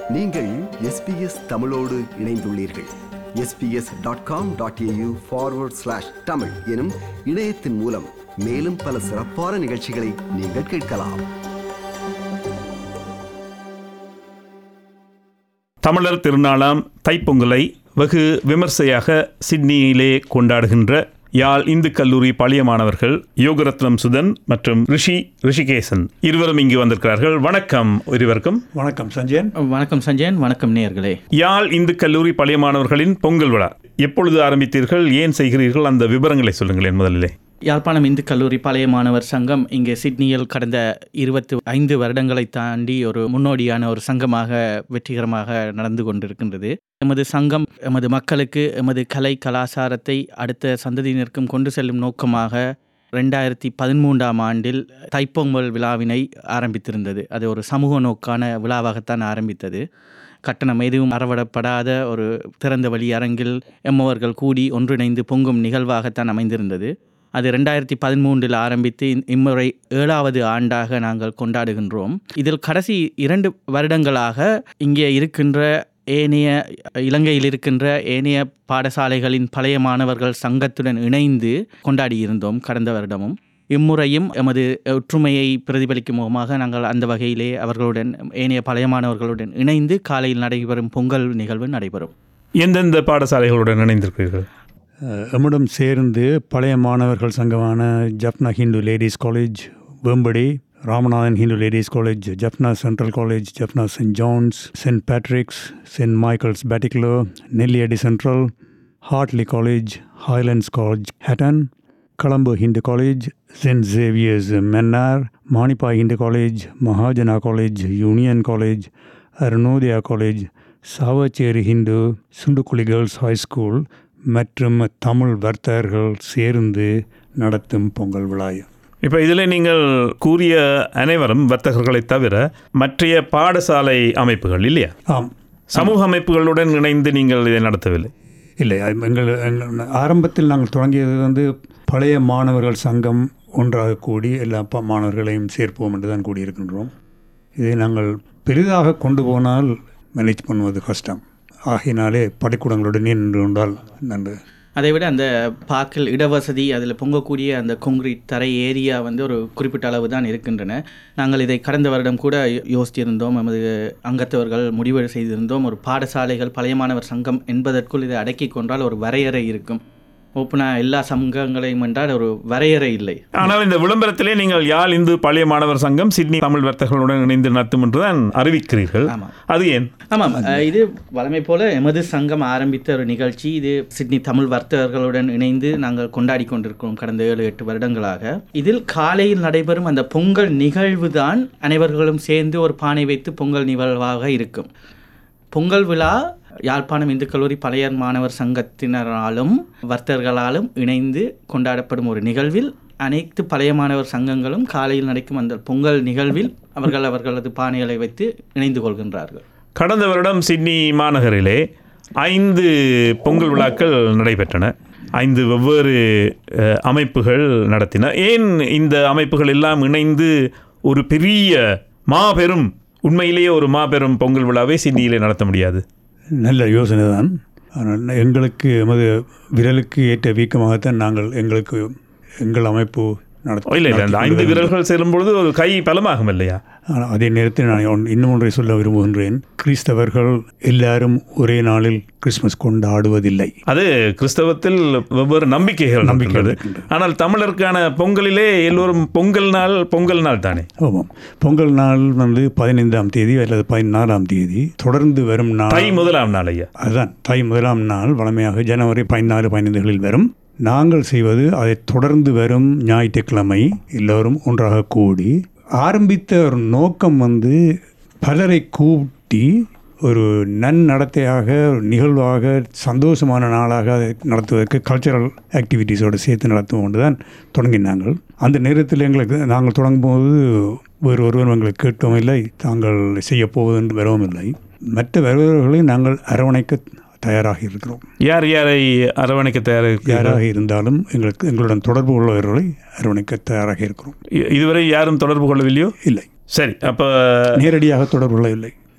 நீங்கள் எஸ்பிஎஸ் தமிழோடு இணைந்துள்ளீர்கள் SBS dot com dot AU forward slash Tamil எனும் இணையத்தின் மூலம் மேலும் பல சிறப்பான நிகழ்ச்சிகளை நீங்கள் கேட்கலாம் தமிழர் திருநாளாம் தைப்பொங்கலை வெகு விமர்சையாக சிட்னியிலே கொண்டாடுகின்ற யாழ் இந்து கல்லூரி பழைய மாணவர்கள் யோகரத்னம் சுதன் மற்றும் ரிஷி ரிஷிகேசன் இருவரும் இங்கு வந்திருக்கிறார்கள் வணக்கம் இருவருக்கும் வணக்கம் சஞ்சயன் வணக்கம் சஞ்சயன் வணக்கம் நேயர்களே யாழ் இந்து கல்லூரி பழைய மாணவர்களின் பொங்கல் விழா எப்பொழுது ஆரம்பித்தீர்கள் ஏன் செய்கிறீர்கள் அந்த விவரங்களை சொல்லுங்களேன் முதலிலே யாழ்ப்பாணம் இந்து கல்லூரி பழைய மாணவர் சங்கம் இங்கே சிட்னியில் கடந்த இருபத்தி ஐந்து வருடங்களை தாண்டி ஒரு முன்னோடியான ஒரு சங்கமாக வெற்றிகரமாக நடந்து கொண்டிருக்கின்றது எமது சங்கம் எமது மக்களுக்கு எமது கலை கலாச்சாரத்தை அடுத்த சந்ததியினருக்கும் கொண்டு செல்லும் நோக்கமாக ரெண்டாயிரத்தி பதிமூன்றாம் ஆண்டில் தைப்பொங்கல் விழாவினை ஆரம்பித்திருந்தது அது ஒரு சமூக நோக்கான விழாவாகத்தான் ஆரம்பித்தது கட்டணம் எதுவும் அறவிடப்படாத ஒரு திறந்த வழி அரங்கில் எம்மவர்கள் கூடி ஒன்றிணைந்து பொங்கும் நிகழ்வாகத்தான் அமைந்திருந்தது அது ரெண்டாயிரத்தி பதிமூன்றில் ஆரம்பித்து இந்- இம்முறை ஏழாவது ஆண்டாக நாங்கள் கொண்டாடுகின்றோம் இதில் கடைசி இரண்டு வருடங்களாக இங்கே இருக்கின்ற ஏனைய இலங்கையில் இருக்கின்ற ஏனைய பாடசாலைகளின் பழைய மாணவர்கள் சங்கத்துடன் இணைந்து கொண்டாடியிருந்தோம் கடந்த வருடமும் இம்முறையும் எமது ஒற்றுமையை பிரதிபலிக்கும் முகமாக நாங்கள் அந்த வகையிலே அவர்களுடன் ஏனைய பழைய மாணவர்களுடன் இணைந்து காலையில் நடைபெறும் பொங்கல் நிகழ்வு நடைபெறும் எந்தெந்த பாடசாலைகளுடன் இணைந்திருக்கிறீர்கள் அஹ், எம்மிடம் சேர்ந்து பழைய மாணவர்கள் சங்கமான Jaffna Hindu Ladies College Vembadi Ramanathan Hindu Ladies College Jaffna Central College Jaffna Saint John's Saint Patrick's Saint Michael's Batticaloa Nelliady Central Hartley College Highlands College Hatton Colombo Hindu College, St. Xavier's Mennar, Manipa Hindu College, Mahajana College, Union College, Arunodaya College Chavakachcheri Hindu Chundikuli Girls High School மற்றும் தமிழ் வர்த்தகர்கள் சேர்ந்து நடத்தும் பொங்கல் விழா இப்போ இதில் நீங்கள் கூறிய அனைவரும் வர்த்தகர்களை தவிர மற்றைய பாடசாலை அமைப்புகள் இல்லையா ஆம் சமூக அமைப்புகளுடன் இணைந்து நீங்கள் இதை நடத்தவில்லை இல்லை அது எங்கள் எங்கள் ஆரம்பத்தில் நாங்கள் தொடங்கியது வந்து பழைய மாணவர்கள் சங்கம் ஒன்றாக கூடி எல்லா ப- மாணவர்களையும் சேர்ப்போம் என்று தான் கூடியிருக்கின்றோம் இதை நாங்கள் பெரிதாக கொண்டு போனால் மேனேஜ் பண்ணுவது கஷ்டம் ஆகையினாலே பள்ளிக்கூடங்களுடனே நின்று கொண்டால் நன்று அதைவிட அந்த பாக்கில் இடவசதி அதில் பொங்கக்கூடிய அந்த கொங்கிரீட் தரை ஏரியா வந்து ஒரு குறிப்பிட்ட அளவு தான் இருக்கின்றன நாங்கள் இதை கடந்த வருடம் கூட யோ- யோசித்திருந்தோம் நமது அங்கத்தவர்கள் முடிவு செய்திருந்தோம் ஒரு பாடசாலைகள் பழைய மாணவர் சங்கம் என்பதற்குள் இதை அடக்கி கொண்டால் ஒரு வரையறை இருக்கும் ஓப்பனாக எல்லா சங்கங்களையும் என்றால் ஒரு வரையறை இல்லை ஆனால் இந்த விளம்பரத்திலே நீங்கள் யாழ் இந்து பழைய மாணவர் சங்கம் சிட்னி தமிழ் வர்த்தகர்களுடன் இணைந்து நடத்தும் என்று தான் அறிவிக்கிறீர்கள் ஆமாம். அது ஏன் ஆமாம் அஹ், இது வழமை போல எமது சங்கம் ஆரம்பித்த ஒரு நிகழ்ச்சி இது சிட்னி தமிழ் வர்த்தகர்களுடன் இணைந்து நாங்கள் கொண்டாடி கொண்டிருக்கிறோம் கடந்த ஏழு எட்டு வருடங்களாக இதில் காலையில் நடைபெறும் அந்த பொங்கல் நிகழ்வு தான் அனைவர்களும் சேர்ந்து ஒரு பானை வைத்து பொங்கல் நிகழ்வாக இருக்கும் பொங்கல் விழா யாழ்ப்பாணம் இந்து கல்லூரி பழைய மாணவர் சங்கத்தினராலும் வர்த்தகர்களாலும் இணைந்து கொண்டாடப்படும் ஒரு நிகழ்வில் அனைத்து பழைய மாணவர் சங்கங்களும் காலையில் நடக்கும் அந்த பொங்கல் நிகழ்வில் அவர்கள் அவர்களது பானைகளை வைத்து இணைந்து கொள்கின்றார்கள் கடந்த வருடம் சிட்னி மாநகரிலே ஐந்து பொங்கல் விழாக்கள் நடைபெற்றன ஐந்து வெவ்வேறு அஹ், அமைப்புகள் நடத்தின ஏன் இந்த அமைப்புகள் எல்லாம் இணைந்து ஒரு பெரிய மாபெரும் உண்மையிலேயே ஒரு மாபெரும் பொங்கல் விழாவை சிட்னியிலே நடத்த முடியாது நல்ல யோசனை தான் ஆனால் எங்களுக்கு எமது விரலுக்கு ஏற்ற வீக்கமாகத்தான் நாங்கள் எங்களுக்கு எங்கள் அமைப்பு நடத்த இல்லை இல்லை அந்த ஐந்து நடத்தி விரல்கள் சேரும் பொழுது ஒரு கை பலமாகும் இல்லையா ஆனால் அதே நேரத்தில் நான் ஒன்- இன்னும் ஒன்றை சொல்ல விரும்புகின்றேன் கிறிஸ்தவர்கள் எல்லாரும் ஒரே நாளில் கிறிஸ்மஸ் கொண்டாடுவதில்லை அது கிறிஸ்தவத்தில் வெவ்வேறு நம்பிக்கைகள் நம்பிக்கை நம்பிக்கிறது இருக்கின்றது. ஆனால் தமிழருக்கான பொங்கலிலே எல்லோரும் பொங்கல் நாள் பொங்கல் நாள் தானே ஆமாம் பொங்கல் நாள் வந்து பதினைந்தாம் தேதி அல்லது பதினாலாம் தேதி தொடர்ந்து வரும் நாள் தை முதலாம் நாள் ஐயா அதுதான் தை முதலாம் நாள் வழமையாக ஜனவரி பதினாலு பதினைந்துகளில் வரும் நாங்கள் செய்வது அதை தொடர்ந்து வரும் ஞாயிற்றுக்கிழமை எல்லோரும் ஒன்றாக கூடி ஆரம்பித்த ஒரு நோக்கம் வந்து பலரை கூட்டி ஒரு நன்னடத்தையாக ஒரு நிகழ்வாக சந்தோஷமான நாளாக அதை நடத்துவதற்கு கல்ச்சரல் ஆக்டிவிட்டீஸோடு சேர்த்து நடத்துவோம் தான் தொடங்கினாங்கள் அந்த நேரத்தில் எங்களுக்கு நாங்கள் தொடங்கும்போது வேறு ஒருவர் எங்களுக்கு கேட்கவும் இல்லை தாங்கள் செய்யப் போவது என்று வரவும் இல்லை மற்ற வருபவர்களை நாங்கள் அரவணைக்க தயாராக இருக்கிறோம் யார் யாரை அரவணைக்க தயாராக இருக்கிறீர்கள்? யாராக இருந்தாலும் எங்களுக்கு எங்களுடன் தொடர்பு உள்ளவர்களை அரவணைக்க தயாராக இருக்கிறோம் இ- இதுவரை யாரும் தொடர்பு கொள்ளவில்லையோ இல்லை சரி அப்போ நேரடியாக தொடர்பு கொள்ளவில்லை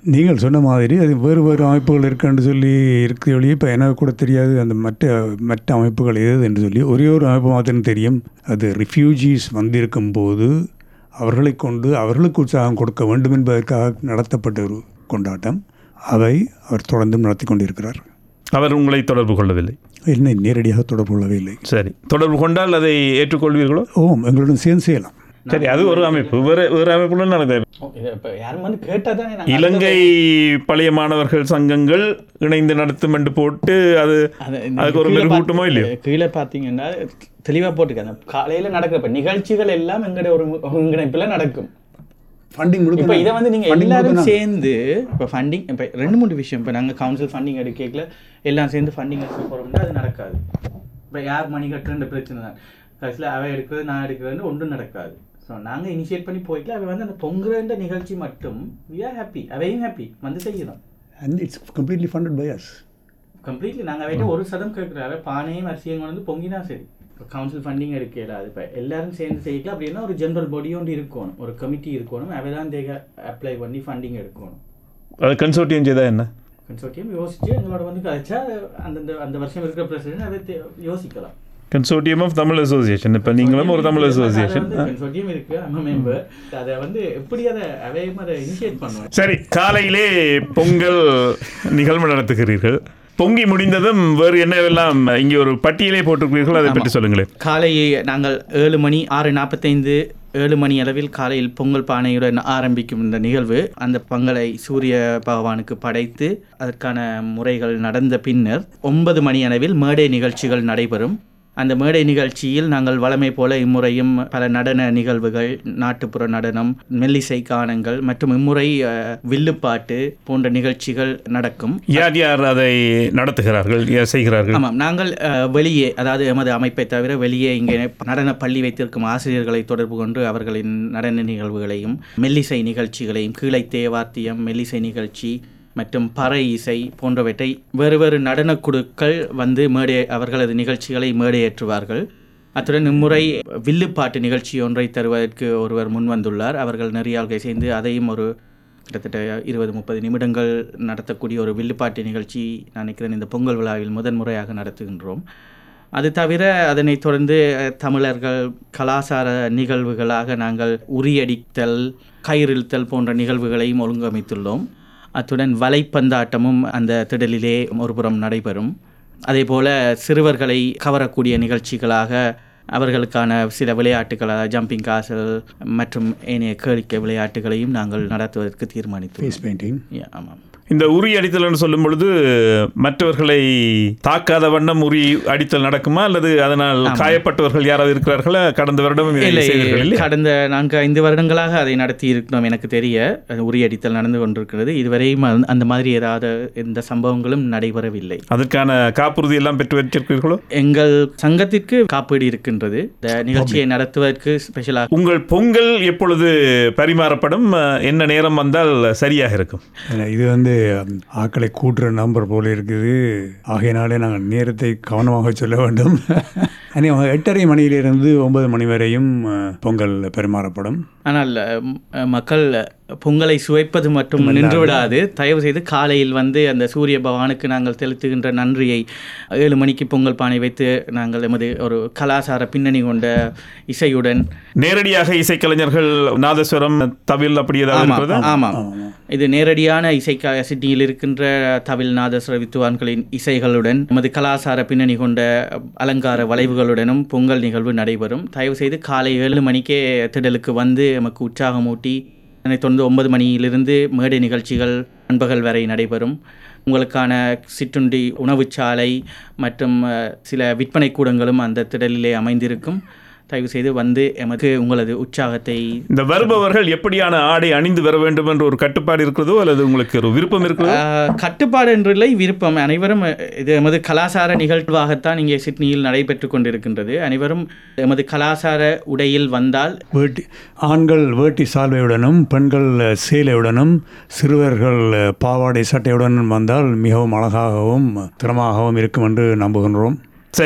நீங்கள் சொன்ன மாதிரி அது வேறு வேறு அமைப்புகள் இருக்குன்னு சொல்லி இருக்கிற வழி இப்போ எனக்கு கூட தெரியாது அந்த மற்ற மற்ற அமைப்புகள் எது என்று சொல்லி ஒரே ஒரு அமைப்பு மாத்திரம் தெரியும் அது ரிஃப்யூஜிஸ் வந்திருக்கும் போது அவர்களை கொண்டு அவர்களுக்கு உற்சாகம் கொடுக்க வேண்டும் என்பதற்காக நடத்தப்பட்ட ஒரு கொண்டாட்டம் அதை அவர் தொடர்ந்து நடத்தி கொண்டிருக்கிறார் அவர் உங்களை தொடர்பு கொள்ளவில்லை என்னை நேரடியாக தொடர்பு கொள்ளவே இல்லை சரி தொடர்பு கொண்டால் அதை ஏற்றுக்கொள்வீர்களோ ஓம் எங்களுடன் சேர்ந்து செய்யலாம் சரி அது ஒரு அமைப்பு வேறு வேறு அமைப்புடன் நடந்தது இப்போ யாரும் வந்து கேட்டால் தானே இலங்கை பழைய மாணவர்கள் சங்கங்கள் இணைந்து நடத்தும் என்று போட்டு அது அதுக்கு ஒரு மெருகூட்டமோ இல்லையோ கீழே பார்த்தீங்கன்னா தெளிவாக போட்டுக்காங்க காலையில் நடக்கிற இப்போ நிகழ்ச்சிகள் எல்லாம் எங்கட ஒரு ஒருங்கிணைப்பில் நடக்கும் ஃபண்டிங் இப்போ இதை வந்து நீங்கள் எல்லாரும் சேர்ந்து இப்போ ஃபண்டிங் இப்போ ரெண்டு மூணு விஷயம் இப்போ நாங்கள் கவுன்சில் ஃபண்டிங் எடுக்கல எல்லாம் சேர்ந்து ஃபண்டிங் எடுக்க போகிறோம்னா அது நடக்காது இப்போ யார் மணி கட்டுறன்ற பிரச்சனை தான் கடைசியில் அவ எடுக்கிறது நான் எடுக்கிறதுன்னு ஒன்றும் நடக்காது ஸோ நாங்கள் இனிஷியேட் பண்ணி போய்க்கல அவ வந்து அந்த பொங்குறன்ற நிகழ்ச்சி மட்டும் வி ஆர் ஹாப்பி அவையும் ஹாப்பி வந்து செய்யணும் and it's completely funded by us completely நாங்கள் அவர்கிட்ட ஒரு சதம் கேட்குறாரு பானையும் அரிசியும் கொண்டு வந்து பொங்கினா சரி இப்போ கவுன்சில் ஃபண்டிங் எடுக்கல அது இப்போ எல்லாரும் சேர்ந்து செய்யலாம் அப்படின்னா ஒரு ஜென்ரல் பாடி ஒன்று இருக்கணும் ஒரு கமிட்டி இருக்கணும் அவை தான் தேக அப்ளை பண்ணி ஃபண்டிங் எடுக்கணும் அது கன்சோர்ட்டியம் செய்தால் என்ன கன்சோர்ட்டியம் யோசிச்சு எங்களோட வந்து கழிச்சா அந்தந்த அந்த வருஷம் இருக்கிற பிரசிடென்ட் அதை தே- யோசிக்கலாம் கன்சோர்ட்டியம் ஆஃப் தமிழ் அசோசியேஷன் இப்போ நீங்களும் ஒரு தமிழ் அசோசியேஷன் கன்சோர்ட்டியம் இருக்கு நம்ம மெம்பர் அதை வந்து எப்படி அதை அவையும் அதை இனிஷியேட் பண்ணுவேன் சரி காலையிலே பொங்கல் நிகழ்வு நடத்துகிறீர்கள் பொங்கி முடிந்ததும் வேறு என்னவெல்லாம் இங்கே ஒரு பட்டியலே போட்டிருக்கிறீர்கள் அதை பற்றி சொல்லுங்களேன் காலை நாங்கள் ஏழு மணி ஆறு நாற்பத்தைந்து ஏழு மணி அளவில் காலையில் பொங்கல் பானையுடன் ஆரம்பிக்கும் இந்த நிகழ்வு அந்த பொங்கலை சூரிய பகவானுக்கு படைத்து அதற்கான முறைகள் நடந்த பின்னர் ஒன்பது மணி அளவில் மேடை நிகழ்ச்சிகள் நடைபெறும் அந்த மேடை நிகழ்ச்சியில் நாங்கள் வழமை போல இம்முறையும் பல நடன நிகழ்வுகள் நாட்டுப்புற நடனம் மெல்லிசை கானங்கள் மற்றும் இம்முறை அஹ், வில்லுப்பாட்டு போன்ற நிகழ்ச்சிகள் நடக்கும் யார் யார் அதை நடத்துகிறார்கள் யார் செய்கிறார்கள் ஆமாம் நாங்கள் அஹ், வெளியே அதாவது எமது அமைப்பை தவிர வெளியே இங்கே நடன பள்ளி வைத்திருக்கும் ஆசிரியர்களை தொடர்பு கொண்டு அவர்களின் நடன நிகழ்வுகளையும் மெல்லிசை நிகழ்ச்சிகளையும் கீழை தேவாத்தியம் மெல்லிசை நிகழ்ச்சி மற்றும் பறை இசை போன்றவற்றை வேறு வேறு நடனக் குழுக்கள் வந்து மேடை அவர்களது நிகழ்ச்சிகளை மேடையேற்றுவார்கள் அத்துடன் இம்முறை வில்லுப்பாட்டு நிகழ்ச்சி ஒன்றை தருவதற்கு ஒருவர் முன் வந்துள்ளார் அவர்கள் நெறியாள்கை சேர்ந்து அதையும் ஒரு கிட்டத்தட்ட இருபது முப்பது நிமிடங்கள் நடத்தக்கூடிய ஒரு வில்லுப்பாட்டு நிகழ்ச்சி நான் நினைக்கிறேன் இந்த பொங்கல் விழாவில் முதன் முறையாக நடத்துகின்றோம் அது தவிர அதனைத் தொடர்ந்து அஹ், தமிழர்கள் கலாசார நிகழ்வுகளாக நாங்கள் உரியடித்தல் கயிறிழுத்தல் போன்ற நிகழ்வுகளையும் ஒழுங்கமைத்துள்ளோம் அத்துடன் வலைப்பந்தாட்டமும் அந்த திடலிலே ஒருபுறம் நடைபெறும் அதேபோல சிறுவர்களை கவரக்கூடிய நிகழ்ச்சிகளாக அவர்களுக்கான சில விளையாட்டுகள் அதாவது ஜம்பிங் காசல் மற்றும் ஏனைய கேளிக்கை விளையாட்டுகளையும் நாங்கள் நடத்துவதற்கு தீர்மானித்தோம் ஃபேஸ் பெயிண்டிங் ஆமாம் இந்த உரி அடித்தல்னு சொல்லும் பொழுது மற்றவர்களை தாக்காத வண்ணம் உரி அடித்தல் நடக்குமா அல்லது அதனால் காயப்பட்டவர்கள் யாராவது இருக்கிறார்களா கடந்த வருடமும் இதை இல்லை செய்தீர்கள் இல்லையா? கடந்த நான்கு ஐந்து வருடங்களாக அதை நடத்தி இருக்கிறோம் எனக்கு தெரிய அது உரியடித்தல் நடந்து கொண்டிருக்கிறது இதுவரையும் அந்த- அந்த மாதிரி ஏதாவது எந்த சம்பவங்களும் நடைபெறவில்லை அதற்கான காப்புறுதி எல்லாம் பெற்று வச்சிருக்கிறீர்களோ எங்கள் சங்கத்திற்கு காப்பீடு இருக்கின்றது இந்த நிகழ்ச்சியை நடத்துவதற்கு ஸ்பெஷலாக உங்கள் பொங்கல் எப்பொழுது பரிமாறப்படும் அஹ், என்ன நேரம் வந்தால் சரியாக இருக்கும் இது வந்து ம், ஆக்களை கூட்டுற நம்பர் போல இருக்குது ஆகையினாலே நாங்கள் நேரத்தை கவனமாக சொல்ல வேண்டும் அனே எட்டரை மணியிலிருந்து ஒன்பது மணி வரையும் அஹ், பொங்கல் பரிமாறப்படும் ஆனால் ம், மக்கள் பொங்கலை சுவைப்பது மட்டும் நின்று விடாது தயவு செய்து காலையில் வந்து அந்த சூரிய பகவானுக்கு நாங்கள் செலுத்துகின்ற நன்றியை ஏழு மணிக்கு பொங்கல் பானை வைத்து நாங்கள் எமது ஒரு கலாசார பின்னணி கொண்ட இசையுடன் நேரடியாக இசைக்கலைஞர்கள் நாதஸ்வரம் தவில் அப்படி ஏதாவது ஆமாம் இருக்கிறதா ஆமாம் இது நேரடியான இசைக்கா சிட்னியில் இருக்கின்ற தமிழ் நாதஸ்வர வித்துவான்களின் இசைகளுடன் நமது கலாசார பின்னணி கொண்ட அலங்கார வளைவுகளுடனும் பொங்கல் நிகழ்வு நடைபெறும் தயவு செய்து காலை ஏழு மணிக்கே திடலுக்கு வந்து நமக்கு உற்சாகமூட்டி அதனைத் தொடர்ந்து ஒன்பது மணியிலிருந்து மேடை நிகழ்ச்சிகள் நண்பகல் வரை நடைபெறும் உங்களுக்கான சிற்றுண்டி உணவுச்சாலை மற்றும் அஹ், சில விற்பனை கூடங்களும் அந்த திடலிலே அமைந்திருக்கும் தயவு செய்து வந்து எமக்கு உங்களது உற்சாகத்தை இந்த வருபவர்கள் எப்படியான ஆடை அணிந்து வர வேண்டும் என்ற ஒரு கட்டுப்பாடு இருக்கிறதோ அல்லது உங்களுக்கு ஒரு விருப்பம் இருக்கிறதோ ஆஹ், கட்டுப்பாடு என்றில்லை விருப்பம் அனைவரும் அஹ், இது எமது கலாசார நிகழ்வாகத்தான் இங்கே சிட்னியில் நடைபெற்று கொண்டிருக்கின்றது அனைவரும் எமது கலாசார உடையில் வந்தால் வேட்டி ஆண்கள் வேட்டி சால்வையுடனும் பெண்கள் சேலையுடனும் சிறுவர்கள் பாவாடை சட்டையுடனும் வந்தால் மிகவும் அழகாகவும் திறமாகவும் இருக்கும் என்று நம்புகின்றோம் சரி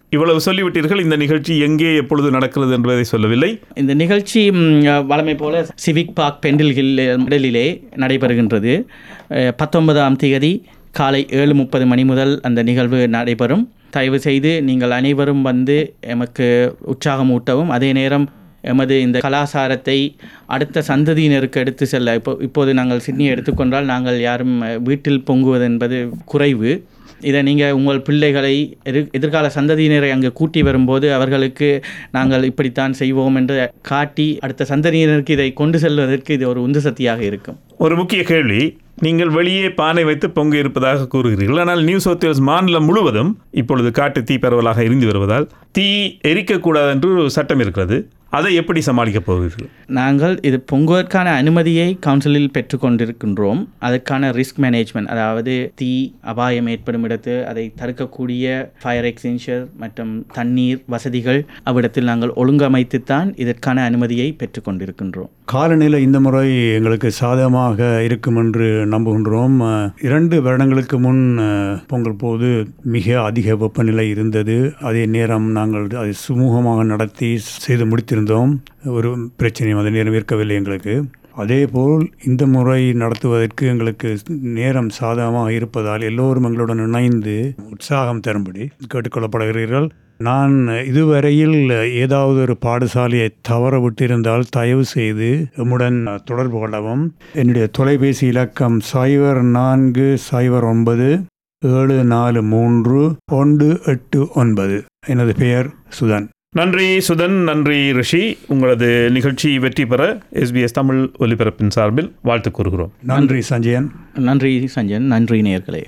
இவ்வளவு சொல்லிவிட்டீர்கள் இந்த நிகழ்ச்சி எங்கே எப்பொழுது நடக்கிறது என்பதை சொல்லவில்லை இந்த நிகழ்ச்சி ம், வழமை போல சிவிக் பார்க் பெண்டில் ஹில் மிடலிலே நடைபெறுகின்றது அஹ், பத்தொன்பதாம் தேதி காலை ஏழு முப்பது மணி முதல் அந்த நிகழ்வு நடைபெறும் தயவு செய்து நீங்கள் அனைவரும் வந்து எமக்கு உற்சாகமூட்டவும் அதே நேரம் எமது இந்த கலாச்சாரத்தை அடுத்த சந்ததியினருக்கு எடுத்து செல்ல இப்போ இப்போது நாங்கள் சிட்னியை எடுத்துக்கொண்டால் நாங்கள் யாரும் அஹ், வீட்டில் பொங்குவது என்பது குறைவு இதை நீங்கள் உங்கள் பிள்ளைகளை எதிர் எதிர்கால சந்ததியினரை அங்கே கூட்டி வரும்போது அவர்களுக்கு நாங்கள் இப்படித்தான் செய்வோம் என்று காட்டி அடுத்த சந்ததியினருக்கு இதை கொண்டு செல்வதற்கு இது ஒரு உந்து சக்தியாக இருக்கும் ஒரு முக்கிய கேள்வி நீங்கள் வெளியே பானை வைத்து பொங்க இருப்பதாக கூறுகிறீர்கள் ஆனால் நியூ சவுத் வேல்ஸ் மாநிலம் முழுவதும் இப்பொழுது காட்டு தீ பரவலாக எரிந்து வருவதால் தீ எரிக்கக்கூடாது என்று ஒரு சட்டம் இருக்கிறது அதை எப்படி சமாளிக்கப் போகிறீர்கள் நாங்கள் இது பொங்குவதற்கான அனுமதியை கவுன்சிலில் பெற்றுக்கொண்டிருக்கின்றோம் அதற்கான ரிஸ்க் மேனேஜ்மெண்ட் அதாவது தீ அபாயம் ஏற்படும் இடத்து அதை தடுக்கக்கூடிய ஃபயர் எக்ஸ்டென்ஷர் மற்றும் தண்ணீர் வசதிகள் அவ்விடத்தில் நாங்கள் ஒழுங்கமைத்துத்தான் இதற்கான அனுமதியை பெற்றுக்கொண்டிருக்கின்றோம் காலநிலை இந்த முறை எங்களுக்கு சாதகமாக இருக்கும் என்று நம்புகின்றோம் அஹ், இரண்டு வருடங்களுக்கு முன் அஹ், பொங்கல் போது மிக அதிக வெப்பநிலை இருந்தது அதே நேரம் நாங்கள் அதை சுமூகமாக நடத்தி செய்து முடித்திருந்தோம் ஒரு பிரச்சனையும் அதே நேரம் இருக்கவில்லை எங்களுக்கு அதேபோல் இந்த முறை நடத்துவதற்கு எங்களுக்கு நேரம் சாதகமாக இருப்பதால் எல்லோரும் எங்களுடன் இணைந்து உற்சாகம் தரும்படி கேட்டுக்கொள்ளப்படுகிறீர்கள் நான் இதுவரையில் ஏதாவது ஒரு பாடசாலையை தவற விட்டிருந்தால் தயவு செய்து எம்முடன் தொடர்பு கொள்ளவும் என்னுடைய தொலைபேசி இலக்கம் சைபர் நான்கு சைபர் ஒன்பது ஏழு நாலு மூன்று ஒன்று எட்டு ஒன்பது எனது பெயர் சுதன் நன்றி சுதன் நன்றி ரிஷி உங்களது நிகழ்ச்சி வெற்றி பெற எஸ்பிஎஸ் தமிழ் ஒலிபரப்பின் சார்பில் வாழ்த்து கூறுகிறோம் நன்றி சஞ்சயன் நன்றி சஞ்சன் நன்றி நேயர்களே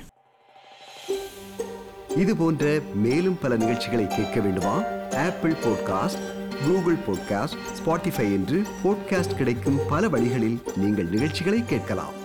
இது போன்ற மேலும் பல நிகழ்ச்சிகளை கேட்க வேண்டுமா Apple podcast Google podcast Spotify என்று பாட்காஸ்ட் கிடைக்கும் பல வழிகளில் நீங்கள் நிகழ்ச்சிகளை கேட்கலாம்